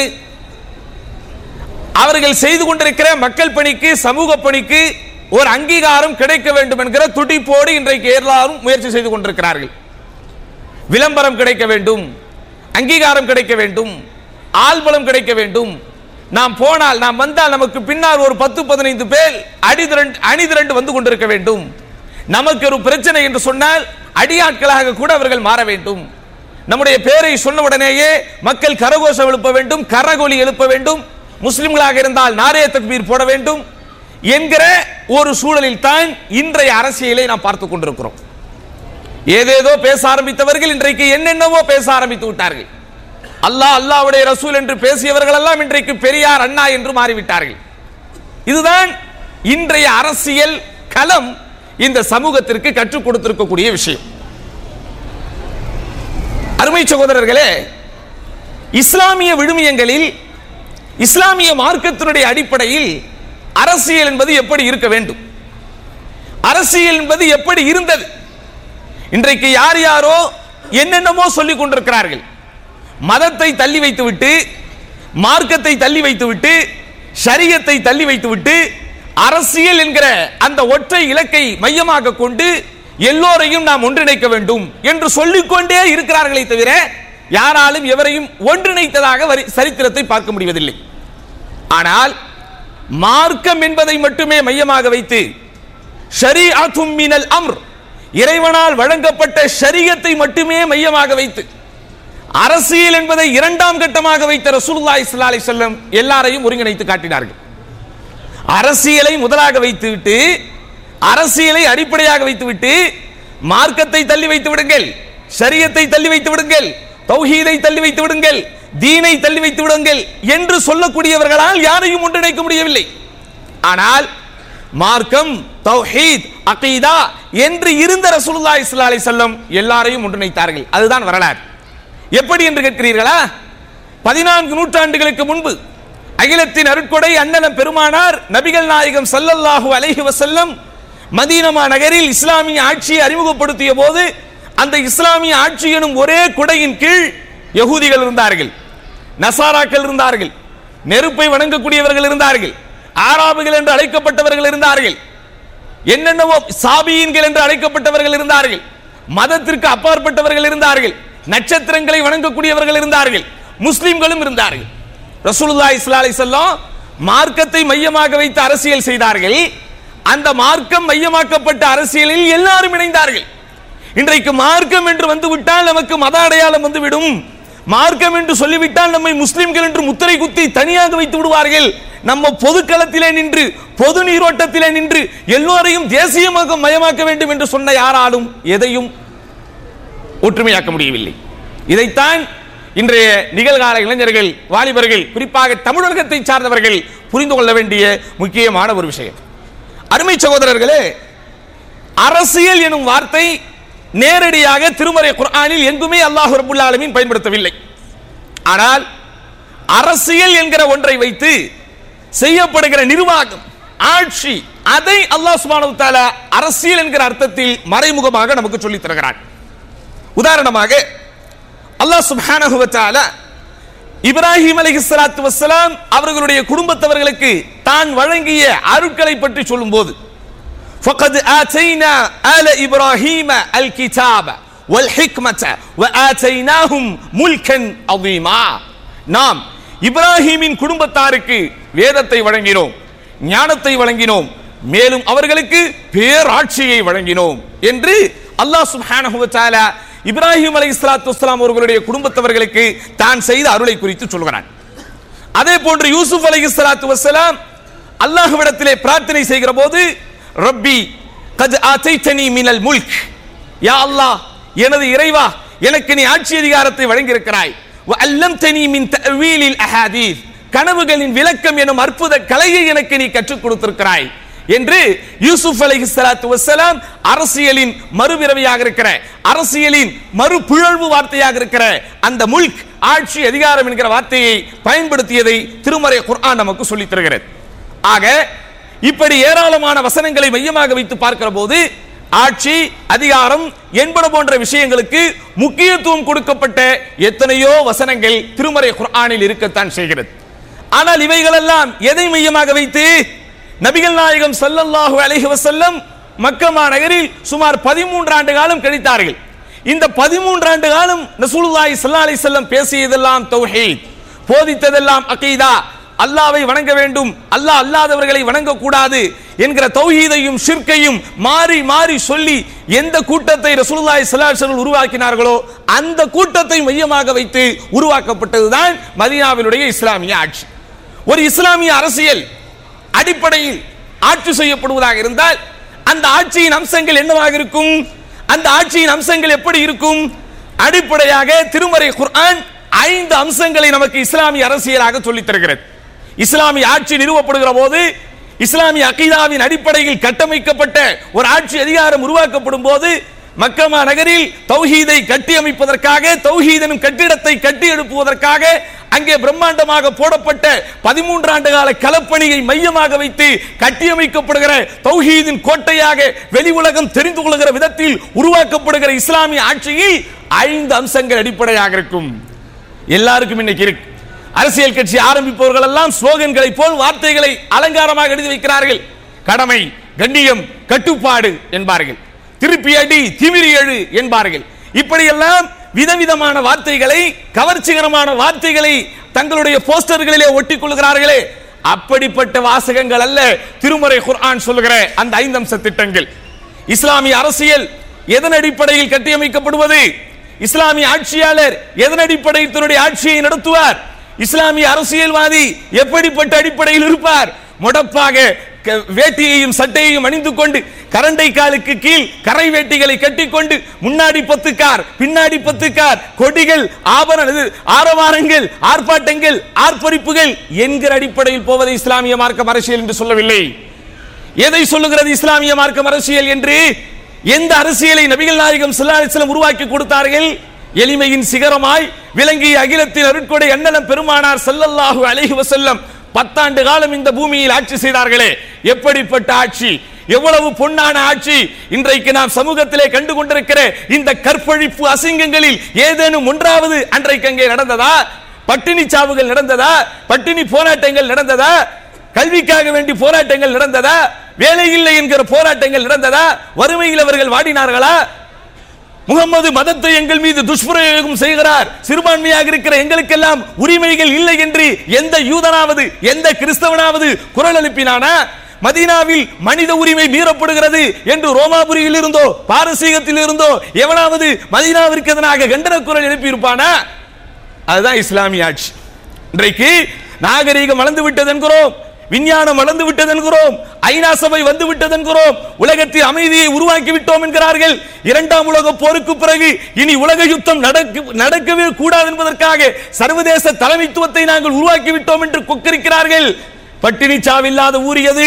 அவர்கள் செய்து கொண்டிருக்கிற மக்கள் பணிக்கு சமூக பணிக்கு ஒரு அங்கீகாரம் கிடைக்க வேண்டும் என்கிற துடிப்போடு இன்றைக்கு எல்லாரும் முயற்சி செய்து கொண்டிருக்கிறார்கள் விளம்பரம் கிடைக்க வேண்டும் அங்கீகாரம் கிடைக்க வேண்டும் ஆள்பலம் கிடைக்க வேண்டும் நாம் போனால் நாம் வந்தால் நமக்கு பின்னால் ஒரு பத்து பதினைந்து பேர் அடிதிரண்டு அணிதிரண்டு வந்து கொண்டிருக்க வேண்டும் நமக்கு ஒரு பிரச்சனை என்று சொன்னால் அடியாட்களாக கூட அவர்கள் மாற வேண்டும் நம்முடைய பேரை சொன்ன உடனேயே மக்கள் கரகோஷம் எழுப்ப வேண்டும் கரகொலி எழுப்ப வேண்டும் முஸ்லிம்களாக இருந்தால் நாரே தக்பீர் போட வேண்டும் என்கிற ஒரு சூழலில் தான் இன்றைய அரசியலை நாம் பார்த்துக் கொண்டிருக்கிறோம் ஏதேதோ பேச ஆரம்பித்தவர்கள் இன்றைக்கு என்னென்னவோ பேச ஆரம்பித்து விட்டார்கள் அல்லாஹ் அல்லாஹ்வுடைய ரசூல் என்று பேசியவர்கள் எல்லாம் இன்றைக்கு பெரியார் அண்ணா என்று மாறிவிட்டார்கள் இதுதான் இன்றைய அரசியல் களம் இந்த சமூகத்திற்கு கற்றுக் கொடுத்திருக்கக்கூடிய விஷயம் அருமை சகோதரர்களே இஸ்லாமிய விழுமியங்களில் இஸ்லாமிய மார்க்கத்தினுடைய அடிப்படையில் அரசியல் என்பது எப்படி இருக்க வேண்டும் அரசியல் என்பது எப்படி இருந்தது இன்றைக்கு யார் யாரோ என்னென்னமோ சொல்லிக் கொண்டிருக்கிறார்கள் மதத்தை தள்ளி வைத்துவிட்டு மார்க்கத்தை தள்ளி வைத்துவிட்டு ஷரியத்தை தள்ளி வைத்துவிட்டு அரசியல் என்கிற அந்த ஒற்றை இலக்கை மையமாக கொண்டு எல்லோரையும் நாம் ஒன்றிணைக்க வேண்டும் என்று சொல்லிக்கொண்டே இருக்கிறார்களே தவிர யாராலும் எவரையும் ஒன்றிணைத்ததாக வரி- சரித்திரத்தை பார்க்க முடிவதில்லை ஆனால் மார்க்கம் என்பதை மட்டுமே மையமாக வைத்து ஷரீஅத்தும் மினல் அம்ர் இறைவனால் வழங்கப்பட்ட ஷரியத்தை மட்டுமே மையமாக வைத்து அரசியல் என்பதை இரண்டாம் கட்டமாக வைத்த ரசூலுல்லாஹி ஸல்லல்லாஹு அலைஹி வஸல்லம் எல்லாரையும் ஒருங்கிணைத்து காட்டினார்கள் அரசியலை முதலாக வைத்துவிட்டு அரசியலை அடிப்படையாக வைத்துவிட்டு மார்க்கத்தை தள்ளி வைத்து விடுங்கள் ஷரியத்தை தள்ளி வைத்து விடுங்கள் தௌஹீதை தள்ளி வைத்து விடுங்கள் தீனை தள்ளி வைத்து விடுங்கள் என்று சொல்லக்கூடியவர்களால் யாரையும் ஒன்றிணைக்க முடியவில்லை ஆனால் மார்க்கம் தௌஹீத் அகீதா என்று இருந்த ரசூலுல்லாஹி ஸல்லல்லாஹு அலைஹி வஸல்லம் எல்லாரையும் ஒன்றிணைத்தார்கள் அதுதான் வரலாறு எப்படி என்று கேட்கிறீர்களா பதினான்கு நூற்றாண்டுகளுக்கு முன்பு அகிலத்தின் அருட்கொடை அண்ணலம் பெருமானார் நபிகள் நாயகம் ஸல்லல்லாஹு அலைஹி வஸல்லம் மதீனமா நகரில் இஸ்லாமிய ஆட்சியை அறிமுகப்படுத்திய போது அந்த இஸ்லாமிய ஆட்சி எனும் ஒரே குடையின் கீழ் யகூதிகள் இருந்தார்கள் நசாராக்கள் இருந்தார்கள் நெருப்பை வணங்கக்கூடியவர்கள் இருந்தார்கள் ஆராபுகள் என்று அழைக்கப்பட்டவர்கள் இருந்தார்கள் என்னென்னவோ சாபியன்கள் என்று அழைக்கப்பட்டவர்கள் இருந்தார்கள் மதத்திற்கு அப்பாற்பட்டவர்கள் இருந்தார்கள் நட்சத்திரங்களை வணங்கக்கூடியவர்கள் இருந்தார்கள் முஸ்லிம்களும் இருந்தார்கள் ரசூலுல்லாஹி ஸல்லல்லாஹு அலைஹி வஸல்லம் மார்க்கத்தை மையமாக வைத்து அரசியல் செய்தார்கள் அந்த மார்க்கம் மையமாக்கப்பட்ட அரசியலில் எல்லாரும் இணைந்தார்கள் இன்றைக்கு மார்க்கம் என்று வந்துவிட்டால் நமக்கு மத அடையாளம் வந்துவிடும் மார்க்கம் என்று சொல்லிவிட்டால் நம்மை முஸ்லிம்கள் என்று முத்திரை குத்தி தனியாக வைத்து விடுவார்கள் நம்ம பொதுக்களத்திலே நின்று பொது நீரோட்டத்திலே நின்று எல்லோரையும் தேசியமாக மயமாக்க வேண்டும் என்று சொன்ன யாராலும் எதையும் ஒற்றுமையாக்க முடியவில்லை இதைத்தான் இன்றைய நிகழ்கால இளைஞர்கள் வாலிபர்கள் குறிப்பாக தமிழகத்தை சார்ந்தவர்கள் புரிந்து கொள்ள வேண்டிய முக்கியமான ஒரு விஷயம் அருமை சகோதரர்களே அரசியல் எனும் வார்த்தை நேரடியாக திருமறை குர்ஆனில் எங்குமே அல்லாஹ் ரபுல் ஆலமீன் பயன்படுத்தவில்லை ஆனால் அரசியல் என்கிற ஒன்றை வைத்து செய்யப்படுகிற நிர்வாகம் ஆட்சி அதை அல்லாஹ் சுப்ஹானஹு வ தஆலா அரசியல் என்கிற அர்த்தத்தில் மறைமுகமாக நமக்கு சொல்லித் தருகிறான் உதாரணமாக அல்லாஹ் சுப்ஹானஹு வ தஆலா இப்ராஹிம் அலைஹிஸ்ஸலாத்து வஸ்ஸலாம் அவர்களுடைய குடும்பத்தவர்களுக்கு தான் வழங்கிய அருட்களை பற்றி சொல்லும்போது فقد آتينا آل إبراهيم الكتاب والحكمة وآتيناهم ملكا عظيما நாம் இப்ராஹீமின் குடும்பத்தாருக்கு வேதத்தை வழங்கினோம் ஞானத்தை வழங்கினோம் மேலும் அவர்களுக்கு பேராட்சியை வழங்கினோம் என்று அல்லாஹ் சுப்ஹானஹு வ தஆலா இப்ராஹிம் அலைஹிஸ்ஸலாத்து வஸ்ஸலாம் அவர்களுடைய குடும்பத்தவர்களுக்கு தான் செய்த அருளை குறித்து சொல்கிறான் அதே போன்று யூசுப் அலைஹிஸ்ஸலாத்து வஸ்ஸலாம் அல்லாஹ்விடத்திலே பிரார்த்தனை செய்கிற போது ரப்பி கத் ஆதைத்தனி மினல் முல்க் யா அல்லாஹ் எனது இறைவா எனக்கு நீ ஆட்சி அதிகாரத்தை வழங்கியிருக்கிறாய் வ அல்லம்தனி மின் தஅவீலில் அஹாதீஸ் கனவுகளின் விளக்கம் எனும் அற்புத கலையை எனக்கு நீ கற்றுக் கொடுத்திருக்கிறாய் என்று யூசுப் அலைஹிஸ்ஸலாத்து வஸ்ஸலாம் அரசியலின் மறுபிறவியாக இருக்கிற அரசியலின் மறுபிழழ்வு வார்த்தையாக இருக்கிற அந்த முல்க் ஆட்சி அதிகாரம் என்கிற வார்த்தையை பயன்படுத்தியதை திருமறை குர்ஆன் நமக்கு சொல்லித் தருகிறது ஆக இப்படி ஏராளமான வசனங்களை மையமாக வைத்து பார்க்கிற போது ஆட்சி அதிகாரம் என்பன போன்ற விஷயங்களுக்கு முக்கியத்துவம் கொடுக்கப்பட்ட எத்தனையோ வசனங்கள் திருமறை குர்ஆனில் இருக்கத்தான் செய்கிறது ஆனால் இவைகளெல்லாம் எதை மையமாக வைத்து நபிகள் நாயகம் ஸல்லல்லாஹு அலைஹி வஸல்லம் மக்கமா நகரில் சுமார் 13 ஆண்டு காலம் கழித்தார்கள் இந்த 13 ஆண்டு காலம் ரசூலுல்லாஹி ஸல்லல்லாஹு அலைஹி வஸல்லம் பேசியதெல்லாம் தௌஹீத் போதித்ததெல்லாம் அகீதா அல்லாவை வணங்க வேண்டும் அல்லாஹ் அல்லாதவர்களை வணங்கக்கூடாது என்கிற தௌஹீதையும் ஷிர்கையும் மாறி மாறி சொல்லி எந்த கூட்டத்தை ரசூலுல்லாஹி ஸல்லல்லாஹு அலைஹி வஸல்லம் உருவாக்கினார்களோ அந்த கூட்டத்தை மையமாக வைத்து உருவாக்கப்பட்டதுதான் மதீனாவினுடைய இஸ்லாமிய ஆட்சி ஒரு இஸ்லாமிய அரசியல் அடிப்படையில் ஆட்சி செய்யப்படுவதாக இருந்தால் அந்த ஆட்சியின் அம்சங்கள் என்னவாக இருக்கும் அந்த ஆட்சியின் அம்சங்கள் எப்படி இருக்கும் அடிப்படையாக திருமறை குர்ஆன் ஐந்து அம்சங்களை நமக்கு இஸ்லாமிய அரசியலாக சொல்லித் தருகிறது இஸ்லாமிய ஆட்சி நிறுவப்படுகிற போது இஸ்லாமிய அகீதாவின் அடிப்படையில் கட்டமைக்கப்பட்ட ஒரு ஆட்சி அதிகாரம் உருவாக்கப்படும் போது மக்கமா நகரில் தௌஹீதை கட்டி அமைப்பதற்காக தௌஹீதனும் கட்டிடத்தை கட்டி எழுப்புவதற்காக அங்கே பிரம்மாண்டமாக போடப்பட்ட பதிமூன்று ஆண்டு கால களப்பணியை மையமாக வைத்து கட்டியமைக்கப்படுகிற தௌஹீதின் கோட்டையாக வெளி உலகம் தெரிந்து கொள்கிற விதத்தில் உருவாக்கப்படுகிற இஸ்லாமிய ஆட்சியில் ஐந்து அம்சங்கள் அடிப்படையாக இருக்கும் எல்லாருக்கும் இன்னைக்கு இருக்கு அரசியல் கட்சி ஆரம்பிப்பவர்கள் எல்லாம் ஸ்லோகன்களை போல் வார்த்தைகளை அலங்காரமாக எழுதி வைக்கிறார்கள் கடமை கண்ணியம் கட்டுப்பாடு என்பார்கள் திருப்பி அடி திமிரி எழு என்பார்கள் இப்படியெல்லாம் விதவிதமான வார்த்தைகளை கவர்ச்சிகரமான வார்த்தைகளை தங்களுடைய போஸ்டர்களிலே ஒட்டிக் கொள்கிறார்களே அப்படிப்பட்ட வாசகங்கள் அல்ல திருமறை குர்ஆன் சொல்லுகிற அந்த ஐந்தம்ச திட்டங்கள் இஸ்லாமிய அரசியல் எதன் அடிப்படையில் கட்டியமைக்கப்படுவது இஸ்லாமிய ஆட்சியாளர் எதன் அடிப்படையில் தன்னுடைய ஆட்சியை நடத்துவார் இஸ்லாமிய அரசியல்வாதி எப்படிப்பட்ட அடிப்படையில் இருப்பார் முடப்பாக க- வேட்டியையும் சட்டையையும் அணிந்து கொண்டு கரண்டை காலுக்கு கீழ் கரை வேட்டிகளை கட்டிக்கொண்டு முன்னாடி பத்து கார் பின்னாடி பத்து கார் கொடிகள் ஆபரண இது, ஆரவாரங்கள் ஆர்ப்பாட்டங்கள் ஆர்ப்பரிப்புகள் என்கிற அடிப்படையில் போவது இஸ்லாமிய மார்க்கம் அரசியல் என்று சொல்லவில்லை எதை சொல்லுகிறது இஸ்லாமிய மார்க்கம் அரசியல் என்று எந்த அரசியலை நபிகள் நாயகம் ஸல்லல்லாஹு அலைஹி வஸல்லம் உருவாக்கி கொடுத்தார்கள் எளிமையின் சிகரமாய் விளங்கிய அகிலத்தின் அருட்கொடை அண்ணலம் பெருமானார் ஸல்லல்லாஹு அலைஹி வஸல்லம் பத்தாண்டு காலம் இந்த பூமியில் ஆட்சி செய்தார்களே எப்படிப்பட்ட ஆட்சி எவ்வளவு பொன்னான ஆட்சி இன்றைக்கு நாம் சமூகத்திலே கண்டு கொண்டிருக்கிற இந்த கற்பழிப்பு அசிங்கங்களில் ஏதேனும் ஒன்றாவது அன்றைக்கு அங்கே நடந்ததா பட்டினி சாவுகள் நடந்ததா பட்டினி போராட்டங்கள் நடந்ததா கல்விக்காக வேண்டி போராட்டங்கள் நடந்ததா வேலை இல்லை என்கிற போராட்டங்கள் நடந்ததா வறுமையில் அவர்கள் வாடினார்களா முகம்மது மதத்தை எங்கள் மீது துஷ்பிரயோகம் செய்கிறார் சிறுபான்மையாக இருக்கிற எங்களுக்கெல்லாம் உரிமைகள் இல்லை என்று எந்த யூதனாவது எந்த கிறிஸ்தவனாவது குரல் எழுப்பினானா மதீனாவில் மனித உரிமை மீறப்படுகிறது என்று ரோமாபுரியில் இருந்தோ பாரசீகத்தில் இருந்தோ எவனாவது மதீனாவிற்கு எதிராக கண்டன குரல் எழுப்பியிருப்பானா அதுதான் இஸ்லாமிய ஆட்சி இன்றைக்கு நாகரீகம் வளர்ந்து விட்டது என்கிறோம் விஞ்ஞானம் வளர்ந்து விட்டது என்கிறோம் ஐநா சபை வந்து விட்டது என்கிறோம் உலகத்தில் அமைதியை உருவாக்கி விட்டோம் என்கிறார்கள் இரண்டாம் உலக போருக்கு பிறகு இனி உலக யுத்தம் நடக்க நடக்கவே கூடாது என்பதற்காக சர்வதேச தலைமைத்துவத்தை நாங்கள் உருவாக்கி விட்டோம் என்று கொக்கரிக்கிறார்கள் பட்டினி சாவில்லாத ஊர் எது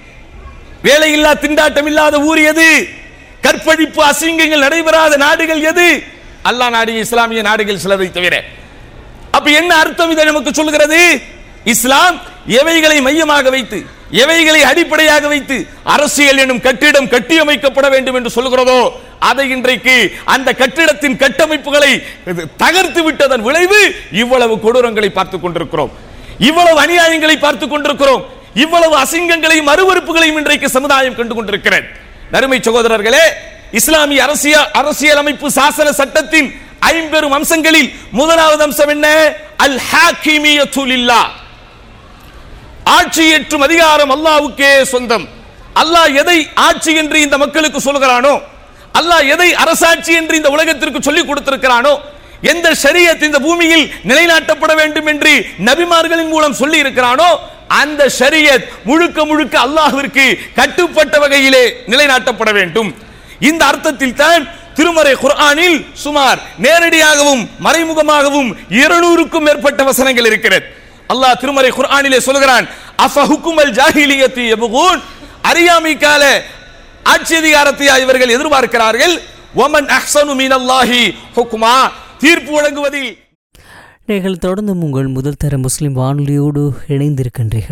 வேலையில்லா திண்டாட்டம் இல்லாத ஊர் எது கற்பழிப்பு அசிங்கங்கள் நடைபெறாத நாடுகள் எது அல்லாஹ் நாடு இஸ்லாமிய நாடுகள் சிலரை தவிர அப்ப என்ன அர்த்தம் இதை நமக்கு சொல்லுகிறது இஸ்லாம் எவைகளை மையமாக வைத்து எவைகளை அடிப்படையாக வைத்து அரசியல் எனும் கட்டிடம் கட்டியமைக்கப்பட வேண்டும் என்று சொல்லுகிறதோ அதை இன்றைக்கு அந்த கட்டிடத்தின் கட்டமைப்புகளை தகர்த்து விட்டதன் விளைவு இவ்வளவு கொடூரங்களை பார்த்துக் கொண்டிருக்கிறோம் இவ்வளவு அநியாயங்களை பார்த்துக் கொண்டிருக்கிறோம் இவ்வளவு அசிங்கங்களையும் அருவருப்புகளையும் இன்றைக்கு சமுதாயம் கண்டு கொண்டிருக்கிறது நறுமை சகோதரர்களே இஸ்லாமிய அரசியல் அரசியல் அமைப்பு சாசன சட்டத்தின் ஐம்பெரும் அம்சங்களில் முதலாவது அம்சம் என்ன அல் ஹாக்கிமியத்து லில்லாஹ் ஆட்சி ஏற்றும் அதிகாரம் அல்லாஹ்வுக்கே சொந்தம் அல்லாஹ் எதை ஆட்சி என்று இந்த மக்களுக்கு சொல்கிறானோ அல்லாஹ் எதை அரசாட்சி என்று இந்த உலகத்திற்கு சொல்லிக் கொடுத்திருக்கிறானோ எந்த ஷரியத் இந்த பூமியில் நிலைநாட்டப்பட வேண்டும் என்று நபிமார்களின் மூலம் சொல்லி இருக்கிறானோ அந்த ஷரியத் முழுக்க முழுக்க அல்லாஹ்விற்கு கட்டுப்பட்ட வகையிலே நிலைநாட்டப்பட வேண்டும் இந்த அர்த்தத்தில் தான் திருமறை குர்ஆனில் சுமார் நேரடியாகவும் மறைமுகமாகவும் இருநூறுக்கும் மேற்பட்ட வசனங்கள் இருக்கிறது அல்லாஹ் திருமறை குர்ஆனிலே சொல்கிறான் அஃபஹுக்குமல் ஜாஹிலியத்தி யபுகூன் அறியாமை கால ஆட்சி அதிகாரத்தை இவர்கள் எதிர்பார்க்கிறார்கள் ஒமன் அஹ்சனு மினல்லாஹி ஹுக்மா தீர்ப்பு வழங்குவதில் நீங்கள் தொடர்ந்தும் உங்கள் முதல் தர முஸ்லிம் வானொலியோடு இணைந்திருக்கின்றீர்கள்